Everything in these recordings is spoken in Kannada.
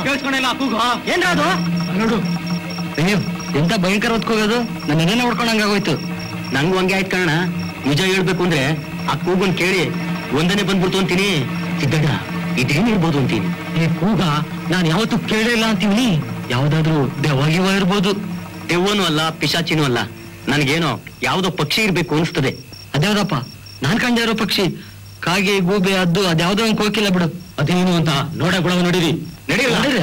ಕೇಳಿಸ್ಕೊಂಡಿಲ್ಲ ಕೂಗು ಏನ್ರ ಅದು ನೋಡು ಅಯ್ಯೋ ಎಂತ ಭಯಂಕರ ಹೊತ್ಕೋಗೋದು ನನ್ನ ನೆನೆ ಹೊಡ್ಕೊಂಡಂಗಾಗೋಯ್ತು ನಂಗೂ ಹಂಗೆ ಆಯ್ತು ಕಾರಣ ನಿಜ ಹೇಳ್ಬೇಕು ಅಂದ್ರೆ ಆ ಕೂಗನ್ ಕೇಳಿ ಒಂದನೇ ಬಂದ್ಬಿಡ್ತು ಅಂತೀನಿ ಸಿದ್ದಣ್ಣ ಇದೇನಿರ್ಬೋದು ಅಂತೀನಿ ಈ ಕೂಗ ನಾನು ಯಾವತ್ತೂ ಕೇಳೇ ಇಲ್ಲ ಅಂತೀನಿ ಯಾವ್ದಾದ್ರು ದೆವ್ವಾಗಿವ ಇರ್ಬೋದು ದೆವ್ವನೂ ಅಲ್ಲ ಪಿಶಾಚಿನೂ ಅಲ್ಲ ನನ್ಗೇನೋ ಯಾವ್ದೋ ಪಕ್ಷಿ ಇರ್ಬೇಕು ಅನ್ಸ್ತದೆ ಅದ್ಯಾವ್ದಪ್ಪ ನಾನ್ ಕಂಡ ಇರೋ ಪಕ್ಷಿ ಕಾಗೆ ಗೂಬೆ ಅದ್ದು ಅದ್ಯಾವ್ದೋ ಒಂದ್ ಕೋಕಿಲ್ಲ ಬಿಡು ಅದೇನು ಅಂತ ನೋಡ ಗುಣ ನೋಡಿರಿ ನಡೀರಿ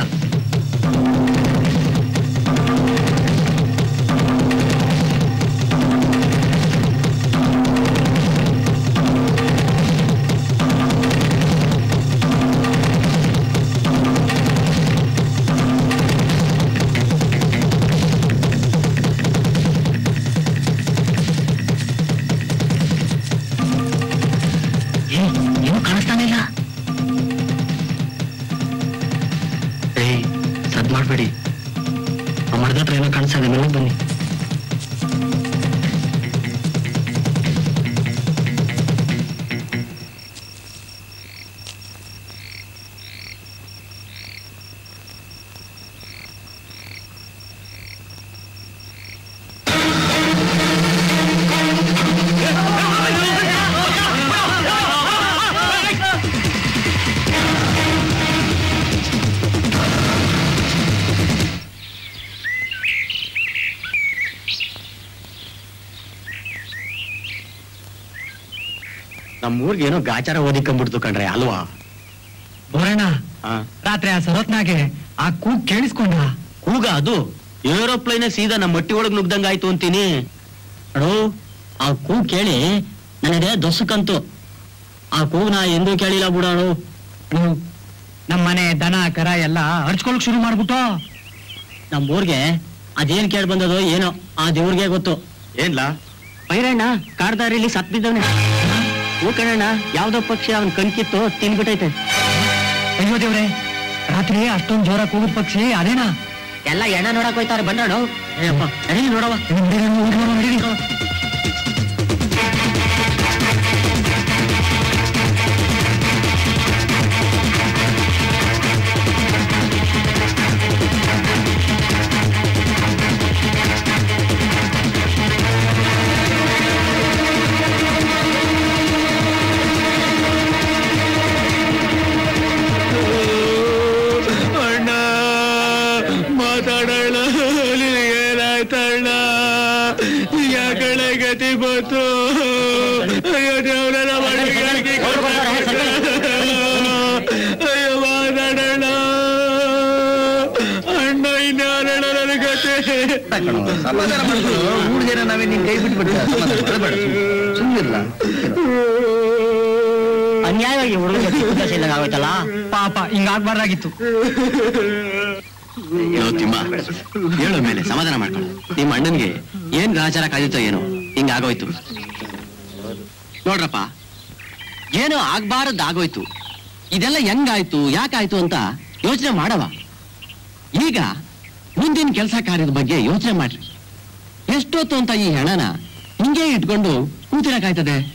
ಏನು ಕಾಣಿಸ್ತಾನೆ ಇಲ್ಲ ಏಯ್ ಸದ್ ಮಾಡ್ಬೇಡಿ ಆ ಮರದ ಹತ್ರ ಏನೋ ಕಾಣಿಸ್ತಾ ಇದೆ ಮೇಲೆ ಬನ್ನಿ ನಮ್ಮೂರ್ಗೆ ಏನೋ ಗಾಚಾರ ಓದಿಕೊಂಡ್ಬಿಡ್ತು ಕಣ್ರೆ ಅಲ್ವಾ ಬೋರಣ್ಣ ಆ, ರಾತ್ರಿ ಆ ಸರೋತ್ನಾಗೆ ಆ ಕೂಗ್ ಕೇಳಿಸ್ಕೊಂಡ ಕೂಗ ಅದು ಏರೋಪ್ಲೇನ್ ಸೀದಾ ನಮ್ಮ ಮಟ್ಟಿ ಒಳಗ್ ನುಗ್ದಂಗಾಯ್ತು ಅಂತೀನಿ ಅಡೋ ಆ ಕೂಗ್ ಕೇಳಿ ನನಗೆ ದೊಸಕಂತು ಆ ಕೂಗ್ ನಾ ಎಂದೂ ಕೇಳಿಲ್ಲ ಬಿಡೋಣ ನಮ್ಮ ಮನೆ ದನ ಕರ ಎಲ್ಲ ಅರ್ಚ್ಕೊಳಕ್ ಶುರು ಮಾಡ್ಬಿಟ್ಟು ನಮ್ಮ ಊರ್ಗೆ ಅದೇನ್ ಕೇಳಿ ಬಂದದೋ ಏನೋ ಆ ದೇವ್ರಿಗೆ ಗೊತ್ತು ಏನ್ಲಾ ಪೈರಣ್ಣ ಕಾಡ್ದಾರಿಲಿ ಸತ್ ಬಿದ್ದವನೆ ಹೂ ಕಣಣ್ಣ ಯಾವ್ದೋ ಪಕ್ಷಿ ಅವನ್ ಕಣ್ಕಿತ್ತು ತಿನ್ಬಿಟ್ಟೈತೆ ಅಯ್ಯೋ ದೇವ್ರೆ ರಾತ್ರಿ ಅಷ್ಟೊಂದ್ ಜೋರ ಕೂಗುದ್ ಪಕ್ಷಿ ಅದೇನಾ ಎಲ್ಲ ಎಣ್ಣ ನೋಡಕ್ ಹೋಯ್ತಾರೆ ಬಂದಾಡು ಏಯಪ್ಪ ನಡೀಲಿ ನೋಡವ ನಡೀರಿ, ನಡೀರಿ, ನಡೀರಿ. ಅಣ್ಣ ಮಾತಾಡೋಣ ಏನಾಯ್ತಣ್ಣ ಯಾಕಡೆ ಗತಿ ಬಂತು ಅಯ್ಯೋ ದೇವರ ಅಯ್ಯೋ ಮಾತಾಡೋಣ ಅಣ್ಣ ಇನ್ಯಾರಣ್ಣ ನನ್ನ ಗತಿ ಸಮಾಧಾನ ಮಾಡ್ಕೊಳ್ಳು ಮೂರು ಜನ ನಾವೇ ನಿನ್ ಕೈ ಬಿಟ್ಬಿಟ್ಟ ಸುಮ್ಮನಿಲ್ಲ ಅನ್ಯಾಯವಾಗಿ ಹುಡುಗ ಆಗೋಯ್ತಲ್ಲ ಪಾಪ ಹಿಂಗಾಗ್ಬಾರ್ದಾಗಿತ್ತು ತಿಮ್ಮ ಹೇಳೋ ಮೇಲೆ ಸಮಾಧಾನ ಮಾಡ್ಕೊಳ್ಳು ನಿಮ್ಮ ಅಣ್ಣನ್ಗೆ ಏನ್ ಗ್ರಹಚಾರ ಕಾದಿತ್ತೋ ಏನೋ ಹಿಂಗ ಆಗೋಯ್ತು ನೋಡ್ರಪ್ಪ ಏನೋ ಆಗ್ಬಾರದ್ ಆಗೋಯ್ತು ಇದೆಲ್ಲ ಹೆಂಗಾಯ್ತು ಯಾಕಾಯ್ತು ಅಂತ ಯೋಚನೆ ಮಾಡವ ಈಗ ಮುಂದಿನ ಕೆಲಸ ಕಾರ್ಯದ ಬಗ್ಗೆ ಯೋಚನೆ ಮಾಡ್ರಿ ಎಷ್ಟೊತ್ತು ಅಂತ ಈ ಹೆಣನ ಹಿಂಗೆ ಇಟ್ಕೊಂಡು ಕೂತಿರಕಾಯ್ತದೆ